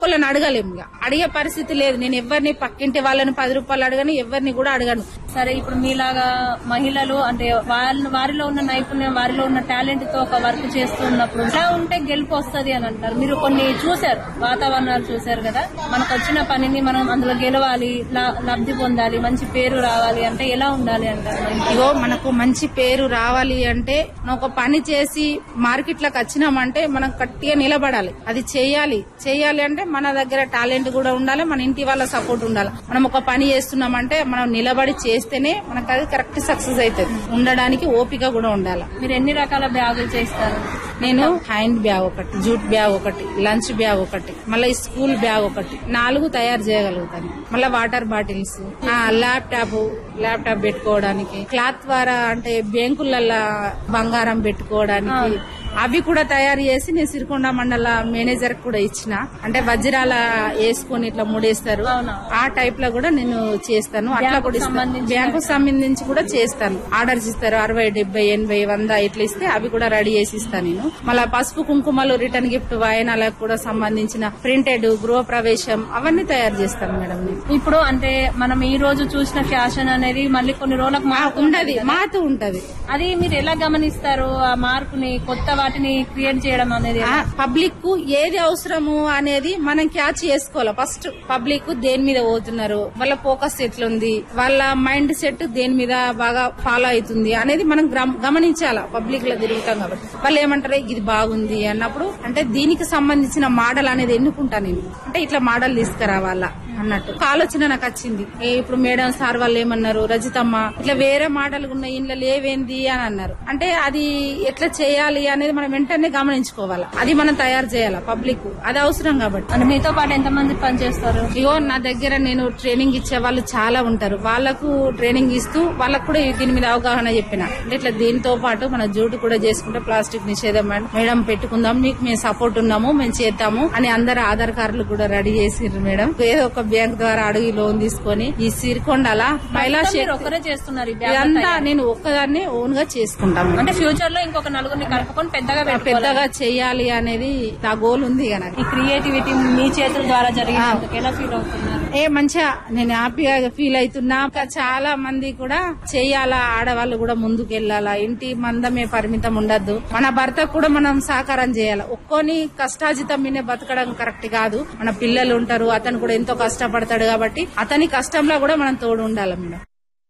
వాళ్ళని అడగలేము ఇక. అడిగే పరిస్థితి లేదు నేను ఎవరిని పక్కింటి వాళ్ళని పది రూపాయలు అడగను ఎవరిని కూడా అడగను సరే ఇప్పుడు మీలాగా మహిళలు అంటే వాళ్ళ వారిలో ఉన్న నైపుణ్యం వారిలో ఉన్న టాలెంట్ తో ఒక వర్క్ చేస్తూ ఉన్నప్పుడు ఇలా ఉంటే గెలుపు వస్తుంది అని అంటారు మీరు కొన్ని చూశారు వాతావరణాలు చూశారు కదా మనకు వచ్చిన పనిని మనం అందులో గెలవాలి లా- లబ్ధి పొందాలి మంచి పేరు రావాలి అంటే ఎలా ఉండాలి అంటారు మరి? ఇగో మనకు మంచి పేరు రావాలి అంటే మనం ఒక పని చేసి మార్కెట్ లోకి వచ్చినామంటే మనం గట్టిగా నిలబడాలి అది చేయాలి చేయాలి అంటే మన దగ్గర టాలెంట్ కూడా ఉండాలి మన ఇంటి వాళ్ళ సపోర్ట్ ఉండాలి మనం ఒక పని చేస్తున్నామంటే మనం నిలబడి చేస్తేనే మనకు అది కరెక్ట్ సక్సెస్ అవుతుంది ఉండడానికి ఓపిక కూడా ఉండాలి మీరు ఎన్ని రకాల బ్యాగులు చేస్తారు నేను హ్యాండ్ బ్యాగ్ ఒకటి జూట్ బ్యాగ్ ఒకటి లంచ్ బ్యాగ్ ఒకటి మళ్ళీ స్కూల్ బ్యాగ్ ఒకటి నాలుగు తయారు చేయగలుగుతాను మళ్ళీ వాటర్ బాటిల్స్ ఆ, ల్యాప్టాప్ ల్యాప్టాప్ పెట్టుకోవడానికి క్లాత్ ద్వారా అంటే బ్యాంకులలో బంగారం పెట్టుకోవడానికి అవి కూడా తయారు చేసి నేను సిరికొండ మండల మేనేజర్ కూడా ఇచ్చిన అంటే వజ్రాల వేసుకొని ఇట్లా ముడేస్తారు అవునా. ఆ టైప్ లో కూడా నేను చేస్తాను అట్లా కూడా ఇస్తాను. సంబంధించిన- బ్యాంకు సంబంధించి కూడా చేస్తాను ఆర్డర్స్ ఇస్తారు అరవై డెబ్బై ఎనభై వంద ఇట్లా ఇస్తే అవి కూడా రెడీ చేసి ఇస్తాను నేను మళ్ళీ పసుపు కుంకుమలు రిటర్న్ గిఫ్ట్ వాయనాలకు కూడా సంబంధించిన ప్రింటెడ్ గృహ ప్రవేశం అవన్నీ తయారు చేస్తాను మేడం నేను ఇప్పుడు అంటే మనం ఈ రోజు చూసిన ఫ్యాషన్ అనేది మళ్ళీ కొన్ని రోజులకు ఆ, మారుతూ ఉండదు మారుతూ ఉంటది అది మీరు ఎలా గమనిస్తారు ఆ మార్పుని కొత్త వాటిని క్రియేట్ చేయడం అనేది పబ్లిక్ కు ఏది అవసరము అనేది మనం క్యాచ్ చేసుకోవాలి ఫస్ట్ పబ్లిక్ దేని మీద పోతున్నారు వాళ్ళ ఫోకస్ ఎట్లుంది వాళ్ళ మైండ్ సెట్ దేని మీద బాగా ఫాలో అవుతుంది అనేది మనం గ్రమ- గమనించాలా పబ్లిక్ లో తిరుగుతాం కాబట్టి వాళ్ళు ఏమంటారు ఇది బాగుంది అన్నప్పుడు అంటే దీనికి సంబంధించిన మోడల్ అనేది ఎన్నుకుంటా నేను అంటే ఇట్లా మోడల్ తీసుకురావాలా అన్నట్టు ఒక ఆలోచన నాకు వచ్చింది ఏ ఇప్పుడు మేడం సార్ వాళ్ళు ఏమన్నారు రజితమ్మ ఇట్లా వేరే మాటలు ఉన్న ఇంట్లో లేవేంది అని అన్నారు అంటే అది ఎట్లా చేయాలి అనేది మనం వెంటనే గమనించుకోవాలి అది మనం తయారు చేయాలి పబ్లిక్ అది అవసరం కాబట్టి అంటే మీతో పాటు ఎంతమంది పనిచేస్తారు ఇగో నా దగ్గర నేను ట్రైనింగ్ ఇచ్చే వాళ్ళు చాలా ఉంటారు వాళ్ళకు ట్రైనింగ్ ఇస్తూ వాళ్ళకు కూడా దీని మీద అవగాహన చెప్పిన అంటే ఇట్లా దీంతో పాటు మన జూటు కూడా చేసుకుంటే ప్లాస్టిక్ నిషేధం మేడం. మేడం పెట్టుకుందాం మీకు మేము సపోర్ట్ ఉన్నాము మేము చేద్దాము అని అందరు ఆధార్ కార్డులు కూడా రెడీ చేసిర్రు మేడం ఏదో ఒక బ్యాంక్ ద్వారా అడిగి లోన్ తీసుకొని ఈ సిరికొండల మహిళా మొత్తం మీరు శక్తి ఒక్కరే చేస్తున్నారు ఈ బ్యాగ్ ఇదంతా నేను ఒక్కదాన్ని ఓన్ గా చేసుకుంటాను అంటే ఫ్యూచర్ లో ఇంకొక నలుగురిని కలుపుకొని పెద్దగా పెట్టుకోవాలి పెద్దగా చెయ్యాలి అనేది నా గోల్ ఉంది ఇక నాకు ఈ క్రియేటివిటీ మీ చేతుల ద్వారా జరిగినందుకు ఎలా ఫీల్ అవుతున్నారు ఏ మంచిగా నేను హ్యాపీగా ఫీల్ అవుతున్నా ఇంకా చాలా మంది కూడా చెయ్యాలా ఆడవాళ్ళు కూడా ముందుకు వెళ్ళాలా ఇంటి మందమే పరిమితం ఉండద్దు మన భర్తకు కూడా మనం సహకారం చేయాలి ఒక్కోని కష్టాజితం మీనే బతకడం కరెక్ట్ కాదు మన పిల్లలు ఉంటారు అతను కూడా ఎంతో కష్టపడతాడు కాబట్టి అతని కష్టంలో కూడా మనం తోడు ఉండాలి మేడం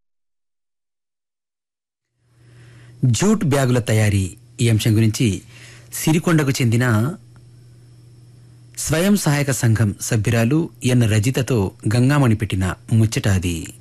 జూట్ బ్యాగుల తయారీ ఈ అంశం గురించి సిరికొండకు చెందిన స్వయం సహాయక సంఘం సభ్యురాలు ఎన్ రజితతో గంగామణి పెట్టిన ముచ్చట అది